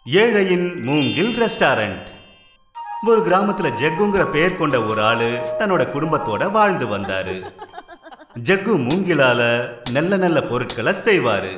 ஏழையின் மூங்கில் ரெஸ்டாரண்ட் ஒரு கிராமத்துல ஜக்குங்கிற பெயர் கொண்ட ஒரு ஆளு தன்னோட குடும்பத்தோட வாழ்ந்து வந்தாரு ஜக்கு மூங்கிலால நல்ல நல்ல பொருட்களை செய்வாரு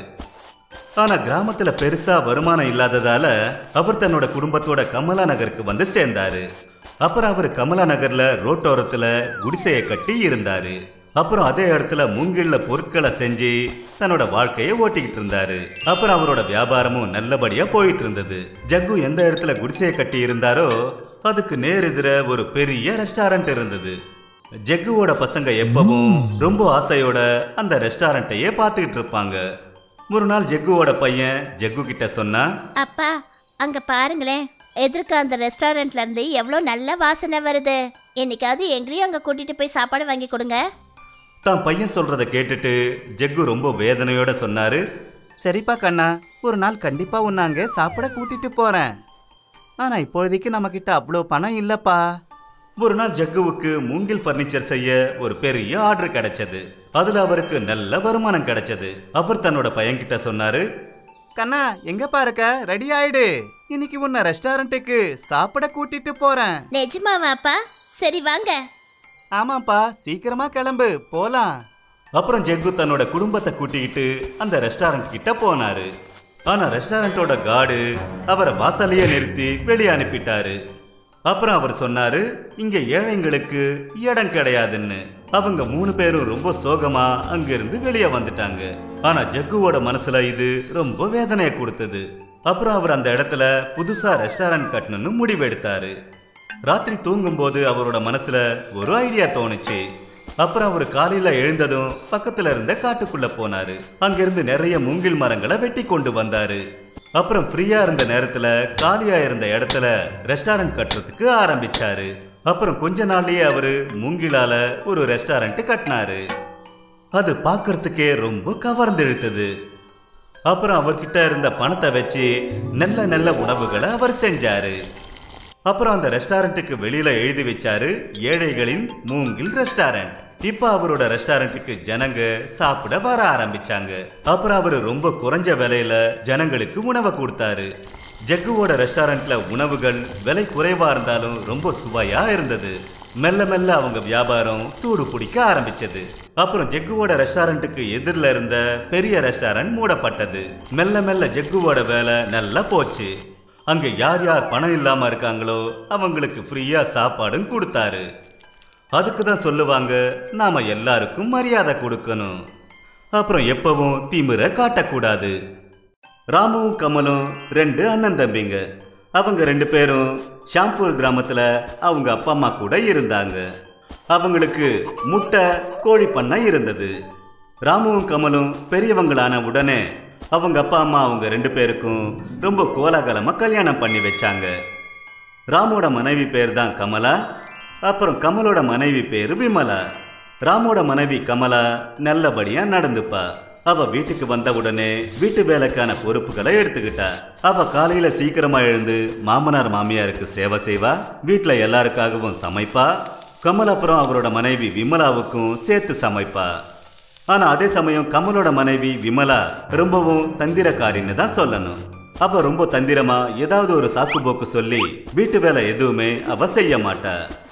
ஆனா கிராமத்துல பெருசா வருமானம் இல்லாததால அவர் தன்னோட குடும்பத்தோட கமலா நகருக்கு வந்து சேர்ந்தாரு அப்புறம் அவர் கமலா நகர்ல ரோட்டோரத்துல குடிசையை கட்டி இருந்தாரு அப்புறம் அதே இடத்துல மூங்கில்ல பொருட்களை செஞ்சு தன்னோட வாழ்க்கையை ஓட்டிக்கிட்டு இருந்தாரு அப்புறம் அவரோட வியாபாரமும் நல்லபடியா போயிட்டு இருந்தது ஜக்கு எந்த இடத்துல குடிசையை கட்டி இருந்தாரோ அதுக்கு நேர் எதிர ஒரு பெரிய ரெஸ்டாரண்ட் இருந்தது ஜக்குவோட பசங்க எப்பவும் ரொம்ப ஆசையோட அந்த ரெஸ்டாரண்ட்டையே பார்த்துக்கிட்டு இருப்பாங்க ஒரு நாள் ஜக்குவோட பையன் ஜக்கு கிட்ட சொன்னா அப்பா அங்க பாருங்களேன் எதிர்க்க அந்த ரெஸ்டாரண்ட்ல இருந்து எவ்வளோ நல்ல வாசனை வருது என்னைக்காவது எங்களையும் அங்க கூட்டிட்டு போய் சாப்பாடு வாங்கி கொடுங்க தான் பையன் சொல்றத கேட்டுட்டு ஜக்கு ரொம்ப வேதனையோட சொன்னாரு சரிப்பா கண்ணா ஒரு நாள் கண்டிப்பா உன்னை அங்கே சாப்பிட கூட்டிட்டு போறேன் ஆனா இப்போதைக்கு நம்ம கிட்ட அவ்வளோ பணம் இல்லப்பா ஒரு நாள் ஜக்குவுக்கு மூங்கில் ஃபர்னிச்சர் செய்ய ஒரு பெரிய ஆர்டர் கிடைச்சது அதுல அவருக்கு நல்ல வருமானம் கிடைச்சது அவர் தன்னோட பையன்கிட்ட சொன்னாரு கண்ணா எங்கப்பா இருக்க ரெடி ஆயிடு இன்னைக்கு உன்னை ரெஸ்டாரண்ட்டுக்கு சாப்பிட கூட்டிட்டு போறேன் நிஜமாவா அப்பா சரி வாங்க ஆமாப்பா சீக்கிரமா கிளம்பு போலாம் அப்புறம் ஜக்கு தன்னோட குடும்பத்தை கூட்டிக்கிட்டு அந்த ரெஸ்டாரண்ட் கிட்ட போனாரு ஆனா ரெஸ்டாரண்டோட கார்டு அவரை வாசலையே நிறுத்தி வெளியே அனுப்பிட்டாரு அப்புறம் அவர் சொன்னாரு இங்க ஏழைங்களுக்கு இடம் கிடையாதுன்னு அவங்க மூணு பேரும் ரொம்ப சோகமா அங்கிருந்து வெளியே வந்துட்டாங்க ஆனா ஜக்குவோட மனசுல இது ரொம்ப வேதனையை கொடுத்தது அப்புறம் அவர் அந்த இடத்துல புதுசா ரெஸ்டாரண்ட் கட்டணும்னு முடிவெடுத்தாரு ராத்திரி தூங்கும்போது அவரோட மனசுல ஒரு ஐடியா தோணுச்சு அப்புறம் அவர் காலையில எழுந்ததும் பக்கத்துல இருந்த காட்டுக்குள்ள போனாரு அங்கிருந்து நிறைய மூங்கில் மரங்களை வெட்டி கொண்டு வந்தாரு அப்புறம் ஃப்ரீயா இருந்த நேரத்துல காலியா இருந்த இடத்துல ரெஸ்டாரண்ட் கட்டுறதுக்கு ஆரம்பிச்சாரு அப்புறம் கொஞ்ச நாள்லயே அவரு மூங்கிலால ஒரு ரெஸ்டாரண்ட் கட்டினாரு அது பார்க்கறதுக்கே ரொம்ப கவர்ந்து இழுத்தது அப்புறம் அவர்கிட்ட இருந்த பணத்தை வச்சு நல்ல நல்ல உணவுகளை அவர் செஞ்சாரு அப்புறம் அந்த ரெஸ்டாரண்ட்டுக்கு வெளியில எழுதி வச்சாரு ஏழைகளின் மூங்கில் ரெஸ்டாரண்ட் இப்ப அவரோட ரெஸ்டாரண்ட்டுக்கு ஜனங்க சாப்பிட வர ஆரம்பிச்சாங்க அப்புறம் அவரு ரொம்ப குறைஞ்ச விலையில ஜனங்களுக்கு உணவை கொடுத்தாரு ஜக்குவோட ரெஸ்டாரண்ட்ல உணவுகள் விலை குறைவா இருந்தாலும் ரொம்ப சுவையா இருந்தது மெல்ல மெல்ல அவங்க வியாபாரம் சூடு பிடிக்க ஆரம்பிச்சது அப்புறம் ஜக்குவோட ரெஸ்டாரண்ட்டுக்கு எதிரில் இருந்த பெரிய ரெஸ்டாரண்ட் மூடப்பட்டது மெல்ல மெல்ல ஜக்குவோட வேலை நல்லா போச்சு அங்க யார் யார் பணம் இல்லாம இருக்காங்களோ அவங்களுக்கு ஃப்ரீயா சாப்பாடும் கொடுத்தாரு அதுக்கு தான் சொல்லுவாங்க நாம எல்லாருக்கும் மரியாதை கொடுக்கணும் அப்புறம் எப்பவும் திமிர காட்டக்கூடாது ராமுவும் கமலும் ரெண்டு அண்ணன் தம்பிங்க அவங்க ரெண்டு பேரும் ஷாம்பூர் கிராமத்துல அவங்க அப்பா அம்மா கூட இருந்தாங்க அவங்களுக்கு முட்டை கோழி பண்ணை இருந்தது ராமுவும் கமலும் பெரியவங்களான உடனே அவங்க அப்பா அம்மா அவங்க ரெண்டு பேருக்கும் ரொம்ப கோலாகலமா கல்யாணம் பண்ணி வச்சாங்க ராமோட மனைவி பேர் தான் கமலா அப்புறம் கமலோட மனைவி பேரு விமலா ராமோட மனைவி கமலா நல்லபடியா நடந்துப்பா அவ வீட்டுக்கு வந்த உடனே வீட்டு வேலைக்கான பொறுப்புகளை எடுத்துக்கிட்டா அவ காலையில சீக்கிரமா எழுந்து மாமனார் மாமியாருக்கு சேவை செய்வா வீட்டுல எல்லாருக்காகவும் சமைப்பா கமல் அப்புறம் அவரோட மனைவி விமலாவுக்கும் சேர்த்து சமைப்பா ஆனா அதே சமயம் கமலோட மனைவி விமலா ரொம்பவும் தந்திரக்காரின்னு தான் சொல்லணும் அவ ரொம்ப தந்திரமா ஏதாவது ஒரு சாக்கு போக்கு சொல்லி வீட்டு வேலை எதுவுமே அவ செய்ய மாட்டா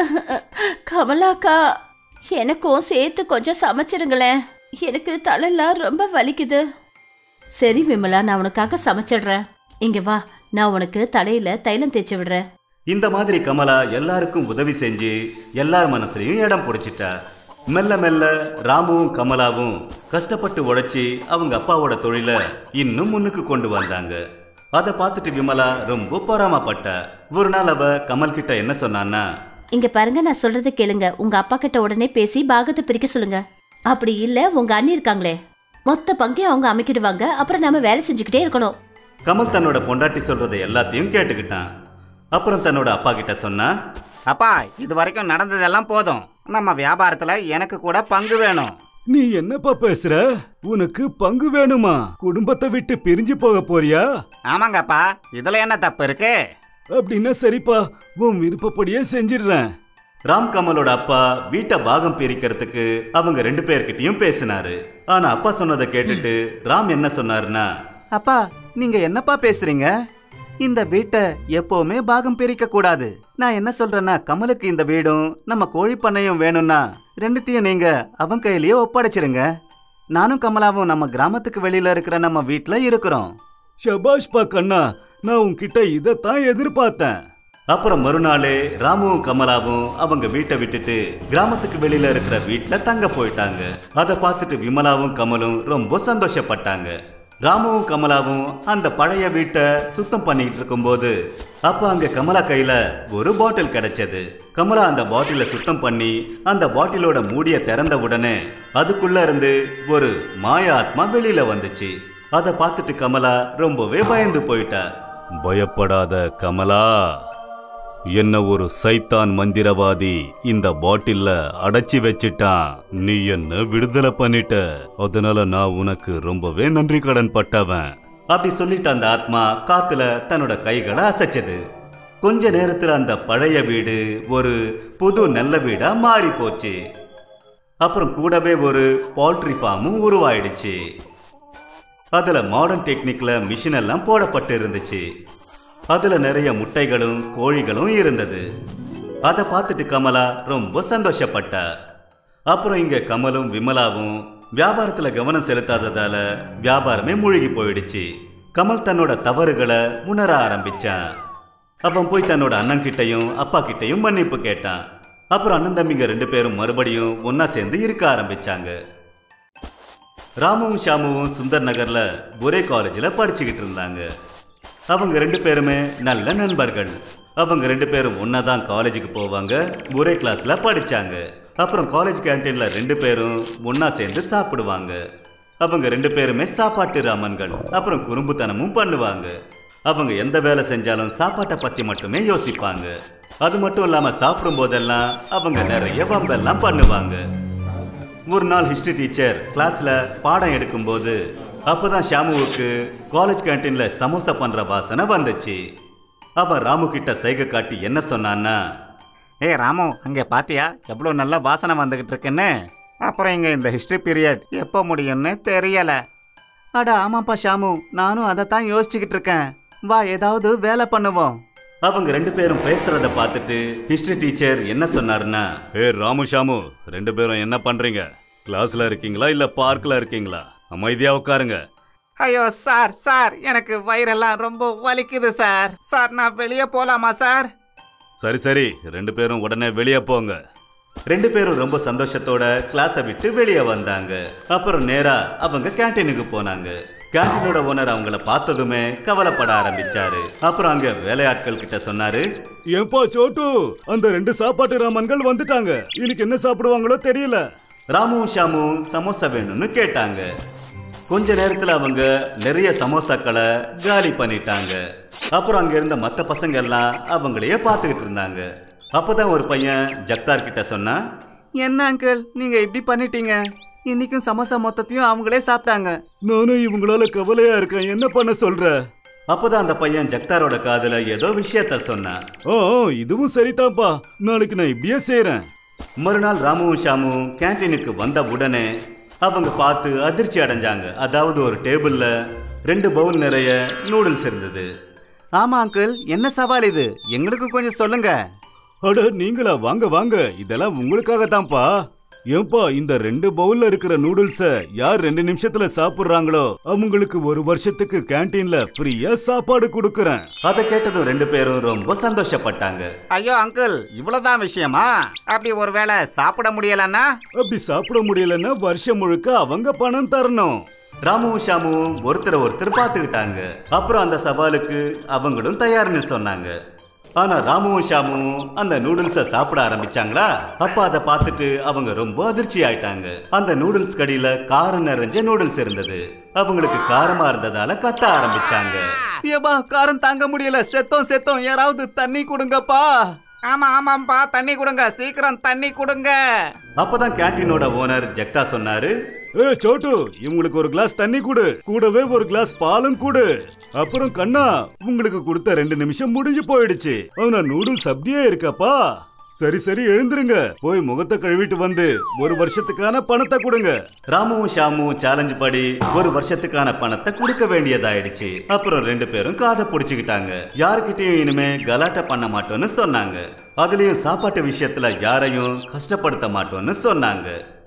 கமலாக்கா எனக்கும் சேர்த்து கொஞ்சம் சமைச்சிருங்களேன் எனக்கு தலையெல்லாம் ரொம்ப வலிக்குது சரி விமலா நான் உனக்காக சமைச்சிடுறேன் இங்க வா நான் உனக்கு தலையில தைலம் தேய்ச்சி விடுறேன் இந்த மாதிரி கமலா எல்லாருக்கும் உதவி செஞ்சு எல்லார் மனசுலயும் இடம் பிடிச்சிட்டா மெல்ல மெல்ல ராமுவும் கமலாவும் கஷ்டப்பட்டு உழைச்சி அவங்க அப்பாவோட தொழிலை இன்னும் முன்னுக்கு கொண்டு வந்தாங்க அதை பார்த்துட்டு விமலா ரொம்ப பொறாமப்பட்டா ஒரு நாள் அவ கமல் கிட்ட என்ன சொன்னான்னா இங்க பாருங்க நான் சொல்றது கேளுங்க உங்க அப்பா கிட்ட உடனே பேசி பாகத்தை பிரிக்க சொல்லுங்க அப்படி இல்ல உங்க அண்ணி இருக்காங்களே மொத்த பங்கையும் அவங்க அமைக்கிடுவாங்க அப்புறம் நாம வேலை செஞ்சுக்கிட்டே இருக்கணும் கமல் தன்னோட பொண்டாட்டி சொல்றதை எல்லாத்தையும் கேட்டுக்கிட்டான் அப்புறம் தன்னோட அப்பா கிட்ட சொன்னா அப்பா இது வரைக்கும் நடந்ததெல்லாம் போதும் நம்ம வியாபாரத்துல எனக்கு கூட பங்கு வேணும் நீ என்னப்பா பேசுற உனக்கு பங்கு வேணுமா குடும்பத்தை விட்டு பிரிஞ்சு போக போறியா ஆமாங்கப்பா இதுல என்ன தப்பு இருக்கு அப்படின்னா சரிப்பா உன் விருப்பப்படியே செஞ்சிடுறேன் ராம் கமலோட அப்பா வீட்டை பாகம் பிரிக்கிறதுக்கு அவங்க ரெண்டு பேர்கிட்டயும் பேசினாரு ஆனா அப்பா சொன்னதை கேட்டுட்டு ராம் என்ன சொன்னாருன்னா அப்பா நீங்க என்னப்பா பேசுறீங்க இந்த வீட்டை எப்பவுமே பாகம் பிரிக்க கூடாது நான் என்ன சொல்றேன்னா கமலுக்கு இந்த வீடும் நம்ம கோழி பண்ணையும் வேணும்னா ரெண்டுத்தையும் நீங்க அவன் கையிலேயே ஒப்படைச்சிருங்க நானும் கமலாவும் நம்ம கிராமத்துக்கு வெளியில இருக்கிற நம்ம வீட்ல இருக்கிறோம் ஷபாஷ்பா கண்ணா நான் உன்கிட்ட இதைத்தான் எதிர்பார்த்தேன் அப்புறம் மறுநாளே ராமுவும் கமலாவும் அவங்க வீட்டை விட்டுட்டு கிராமத்துக்கு வெளியில இருக்கிற வீட்ல தங்க போயிட்டாங்க அதை பார்த்துட்டு விமலாவும் கமலும் ரொம்ப சந்தோஷப்பட்டாங்க ராமுவும் கமலாவும் அந்த பழைய வீட்டை சுத்தம் பண்ணிட்டு இருக்கும்போது அப்ப அங்க கமலா கையில ஒரு பாட்டில் கிடைச்சது கமலா அந்த பாட்டிலை சுத்தம் பண்ணி அந்த பாட்டிலோட மூடிய திறந்த உடனே அதுக்குள்ள இருந்து ஒரு மாய ஆத்மா வெளியில வந்துச்சு அதை பார்த்துட்டு கமலா ரொம்பவே பயந்து போயிட்டா பயப்படாத கமலா என்ன ஒரு சைத்தான் மந்திரவாதி இந்த பாட்டில்ல அடைச்சி வச்சிட்டான் நீ என்ன விடுதலை பண்ணிட்ட அதனால நான் உனக்கு ரொம்பவே நன்றி கடன் பட்டவன் அப்படி சொல்லிட்டு அந்த ஆத்மா காத்துல தன்னோட கைகளை அசைச்சது கொஞ்ச நேரத்துல அந்த பழைய வீடு ஒரு புது நல்ல வீடா மாறி போச்சு அப்புறம் கூடவே ஒரு பவுல்ட்ரி ஃபார்மும் உருவாயிடுச்சு அதுல மாடர்ன் டெக்னிக்ல மிஷின் எல்லாம் போடப்பட்டு இருந்துச்சு அதுல நிறைய முட்டைகளும் கோழிகளும் இருந்தது அதை பார்த்துட்டு கமலா ரொம்ப சந்தோஷப்பட்டா அப்புறம் இங்க கமலும் விமலாவும் வியாபாரத்துல கவனம் செலுத்தாததால வியாபாரமே மூழ்கி போயிடுச்சு கமல் தன்னோட தவறுகளை உணர ஆரம்பிச்சான் அவன் போய் தன்னோட அண்ணன் கிட்டயும் அப்பா கிட்டயும் மன்னிப்பு கேட்டான் அப்புறம் அண்ணன் தம்பிங்க ரெண்டு பேரும் மறுபடியும் ஒன்னா சேர்ந்து இருக்க ஆரம்பிச்சாங்க ராமுவும் ஷாமுவும் சுந்தர் நகர்ல ஒரே காலேஜில் படிச்சுக்கிட்டு இருந்தாங்க அவங்க ரெண்டு பேருமே நல்ல நண்பர்கள் அவங்க ரெண்டு பேரும் ஒன்னா தான் காலேஜுக்கு போவாங்க ஒரே கிளாஸ்ல படிச்சாங்க அப்புறம் காலேஜ் கேண்டீன்ல ரெண்டு பேரும் ஒன்னா சேர்ந்து சாப்பிடுவாங்க அவங்க ரெண்டு பேருமே சாப்பாட்டு ராமன்கள் அப்புறம் குறும்புத்தனமும் பண்ணுவாங்க அவங்க எந்த வேலை செஞ்சாலும் சாப்பாட்டை பத்தி மட்டுமே யோசிப்பாங்க அது மட்டும் இல்லாம சாப்பிடும் போதெல்லாம் அவங்க நிறைய வம்பெல்லாம் பண்ணுவாங்க ஒரு நாள் ஹிஸ்டரி டீச்சர் கிளாஸ்ல பாடம் எடுக்கும்போது அப்பதான் ஷாமுவுக்கு காலேஜ் கேண்டீன்ல சமோசா பண்ற வாசனை வந்துச்சு அவன் ராமு கிட்ட சைகை காட்டி என்ன சொன்னான்னா ஏய் ராமு அங்கே பாத்தியா எவ்வளோ நல்ல வாசனை வந்துகிட்டு இருக்குன்னு அப்புறம் இங்க இந்த ஹிஸ்டரி பீரியட் எப்போ முடியும்னு தெரியல அட ஆமாப்பா ஷாமு நானும் அதை தான் யோசிச்சுக்கிட்டு இருக்கேன் வா ஏதாவது வேலை பண்ணுவோம் அவங்க ரெண்டு பேரும் பேசுறத பார்த்துட்டு ஹிஸ்டரி டீச்சர் என்ன சொன்னாருன்னா ஏ ராமு ஷாமு ரெண்டு பேரும் என்ன பண்றீங்க கிளாஸ்ல இருக்கீங்களா இல்ல பார்க்ல இருக்கீங்களா அமைதியா உட்காருங்க ஐயோ சார் சார் எனக்கு வயிறெல்லாம் ரொம்ப வலிக்குது சார் சார் நான் வெளியே போலாமா சார் சரி சரி ரெண்டு பேரும் உடனே வெளியே போங்க ரெண்டு பேரும் ரொம்ப சந்தோஷத்தோட கிளாஸை விட்டு வெளியே வந்தாங்க அப்புறம் நேரா அவங்க கேண்டீனுக்கு போனாங்க கேண்டீனோட ஓனர் அவங்கள பார்த்ததுமே கவலைப்பட ஆரம்பிச்சாரு அப்புறம் அங்க வேலையாட்கள் கிட்ட சொன்னாரு ஏன்பா சோட்டு அந்த ரெண்டு சாப்பாட்டு ராமன்கள் வந்துட்டாங்க இன்னைக்கு என்ன சாப்பிடுவாங்களோ தெரியல ராமுவும் ஷாமுவும் சமோசா வேணும்னு கேட்டாங்க கொஞ்ச நேரத்துல அவங்க நிறைய சமோசாக்களை காலி பண்ணிட்டாங்க அப்புறம் அங்க இருந்த மத்த பசங்க எல்லாம் அவங்களையே பார்த்துக்கிட்டு இருந்தாங்க அப்பதான் ஒரு பையன் ஜக்தார் கிட்ட சொன்னா என்ன அங்கிள் நீங்க இப்படி பண்ணிட்டீங்க இன்னைக்கும் சமோசா மொத்தத்தையும் அவங்களே சாப்பிட்டாங்க நானும் இவங்களால கவலையா இருக்கேன் என்ன பண்ண சொல்ற அப்பதான் அந்த பையன் ஜக்தாரோட காதுல ஏதோ விஷயத்த சொன்னான் ஓ இதுவும் சரிதான்ப்பா நாளைக்கு நான் இப்படியே செய்றேன் மறுநாள் ராமுவும் ஷாமுவும் கேண்டீனுக்கு வந்த உடனே அவங்க பார்த்து அதிர்ச்சி அடைஞ்சாங்க அதாவது ஒரு டேபிள்ல ரெண்டு பவுல் நிறைய நூடுல்ஸ் இருந்தது ஆமா அங்கிள் என்ன சவால் இது எங்களுக்கும் கொஞ்சம் சொல்லுங்க அட நீங்களா வாங்க வாங்க இதெல்லாம் உங்களுக்காக தான்ப்பா ஏன்பா இந்த ரெண்டு பவுல்ல இருக்கிற நூடுல்ஸ யார் ரெண்டு நிமிஷத்துல சாப்பிடுறாங்களோ அவங்களுக்கு ஒரு வருஷத்துக்கு கேண்டீன்ல ஃப்ரீயா சாப்பாடு கொடுக்கறேன் அதை கேட்டதும் ரெண்டு பேரும் ரொம்ப சந்தோஷப்பட்டாங்க ஐயோ அங்கிள் இவ்வளவுதான் விஷயமா அப்படி ஒருவேளை சாப்பிட முடியலன்னா அப்படி சாப்பிட முடியலன்னா வருஷம் முழுக்க அவங்க பணம் தரணும் ராமுவும் ஷாமுவும் ஒருத்தரை ஒருத்தர் பார்த்துக்கிட்டாங்க அப்புறம் அந்த சவாலுக்கு அவங்களும் தயார்னு சொன்னாங்க ஆனா ராமுவும் ஷாமுவும் அந்த நூடுல்ஸை சாப்பிட ஆரம்பிச்சாங்களா அப்ப அதை பார்த்துட்டு அவங்க ரொம்ப அதிர்ச்சி ஆயிட்டாங்க அந்த நூடுல்ஸ் கடியில காரம் நிறைஞ்ச நூடுல்ஸ் இருந்தது அவங்களுக்கு காரமா இருந்ததால கத்த ஆரம்பிச்சாங்க ஏப்பா காரம் தாங்க முடியல செத்தோம் செத்தோம் யாராவது தண்ணி கொடுங்கப்பா ஆமா ஆமாப்பா தண்ணி கொடுங்க சீக்கிரம் தண்ணி கொடுங்க அப்பதான் கேண்டீனோட ஓனர் ஜக்தா சொன்னாரு ஏ சோட்டு இவங்களுக்கு ஒரு கிளாஸ் தண்ணி கொடு கூடவே ஒரு கிளாஸ் பாலும் கொடு அப்புறம் கண்ணா உங்களுக்கு கொடுத்த ரெண்டு நிமிஷம் முடிஞ்சு போயிடுச்சு ஆனா நூடுல்ஸ் அப்படியே இருக்கப்பா சரி சரி எழுந்துருங்க போய் முகத்தை கழுவிட்டு வந்து ஒரு வருஷத்துக்கான பணத்தை கொடுங்க ராமுவும் ஷாமுவும் சேலஞ்ச் படி ஒரு வருஷத்துக்கான பணத்தை கொடுக்க வேண்டியதாயிடுச்சு அப்புறம் ரெண்டு பேரும் காதை புடிச்சுக்கிட்டாங்க யாருக்கிட்டயும் இனிமே கலாட்டா பண்ண மாட்டோம்னு சொன்னாங்க அதுலயும் சாப்பாட்டு விஷயத்துல யாரையும் கஷ்டப்படுத்த மாட்டோம்னு சொன்னாங்க